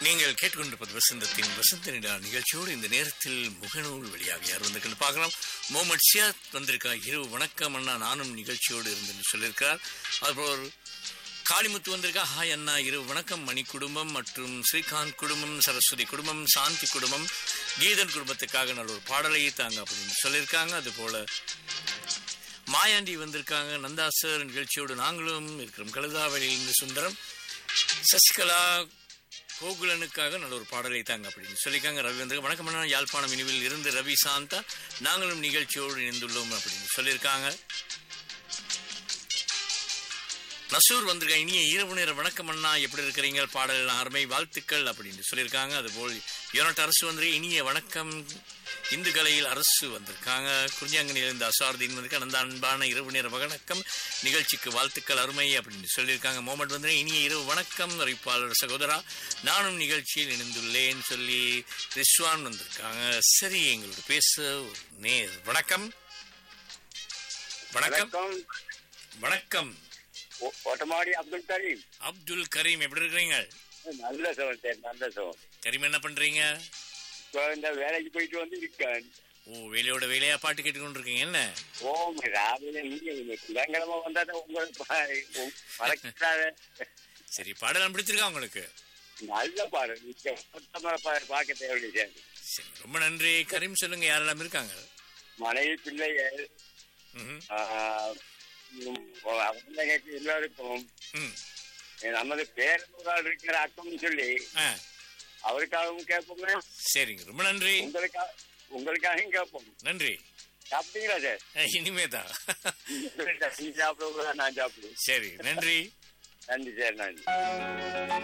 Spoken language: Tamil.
நீங்கள் கேட்டுக்கொண்டிருப்பது வசந்தத்தின் வசந்த நிலா நிகழ்ச்சியோடு இந்த நேரத்தில் முகநூல் வழியாக யார் வந்திருக்குன்னு பார்க்கலாம் முகமது ஷியாத் வந்திருக்கா இரவு வணக்கம் அண்ணா நானும் நிகழ்ச்சியோடு இருந்துன்னு சொல்லியிருக்கார் அதுபோல் காளிமுத்து வந்திருக்கா ஹாய் அண்ணா இரவு வணக்கம் மணி குடும்பம் மற்றும் ஸ்ரீகாந்த் குடும்பம் சரஸ்வதி குடும்பம் சாந்தி குடும்பம் கீதன் குடும்பத்துக்காக நல்ல ஒரு பாடலை தாங்க அப்படின்னு சொல்லியிருக்காங்க அதுபோல மாயாண்டி வந்திருக்காங்க நந்தா சார் நிகழ்ச்சியோடு நாங்களும் இருக்கிறோம் கழுதாவளியிலிருந்து சுந்தரம் சசிகலா கோகுலனுக்காக நல்ல ஒரு பாடலை தாங்க அப்படின்னு சொல்லிக்காங்க ரவி வந்து வணக்கம் அண்ணா யாழ்ப்பாணம் இனிவில் இருந்து ரவி சாந்தா நாங்களும் நிகழ்ச்சியோடு இணைந்துள்ளோம் அப்படின்னு சொல்லியிருக்காங்க நசூர் வந்திருக்க இனிய இரவு நேர வணக்கம் அண்ணா எப்படி இருக்கிறீங்க பாடல் அருமை வாழ்த்துக்கள் அப்படின்னு சொல்லியிருக்காங்க அதுபோல் யோனட் அரசு வந்து இனிய வணக்கம் இந்து கலையில் அரசு வந்திருக்காங்க குறிஞ்சாங்கனிலிருந்து அசார்தீன் வந்திருக்க அந்த அன்பான இரவு நேர வணக்கம் நிகழ்ச்சிக்கு வாழ்த்துக்கள் அருமை அப்படின்னு சொல்லியிருக்காங்க மோமட் வந்து இனிய இரவு வணக்கம் அறிவிப்பாளர் சகோதரா நானும் நிகழ்ச்சியில் இணைந்துள்ளேன் சொல்லி ரிஸ்வான் வந்திருக்காங்க சரி எங்களோட பேச ஒரு நேர் வணக்கம் வணக்கம் வணக்கம் வணக்கம் ஓ- ஓட்டமாடி அப்துல் கரீம் அப்துல் கரீம் எப்படி இருக்கிறீங்க நல்ல சோன் சார் நல்ல சோன் கரீம் என்ன பண்றீங்க இப்போ இந்த வேலைக்கு போயிட்டு வந்து இருக்கேன் ஓ வேலையோட வேலையா பாட்டு கேட்டுக்கொண்டு இருக்கீங்க என்ன ஓ ராவில இங்க புதன்கிழமை வந்தா தான் உங்களுக்கு மறக்காத சரி பாடலாம் பிடிச்சிருக்கா உங்களுக்கு நல்ல பாரு நீங்க மொத்தமா பாரு பார்க்க தேவையில்லை சார் சரி ரொம்ப நன்றி கரீம் சொல்லுங்க யாரெல்லாம் இருக்காங்க மனைவி பிள்ளைகள் ம்ஹும். ஆஹ், உம், அவங்க கேட்க எல்லாருக்கும் ம் நமது பேரனூரால் இருக்கிற அக்கம்னு சொல்லி ஆ அவருக்காகவும் கேட்போமே சரிங்க ரொம்ப நன்றி உங்களுக்காக உங்களுக்காகவும் கேட்போம் நன்றி சாப்பிட்டீங்களா சார் அஹ், இனிமேதான் நீ சாப்பிடுவோம் நான் சாப்பிடுவேன் சரி நன்றி நன்றி சார் நன்றி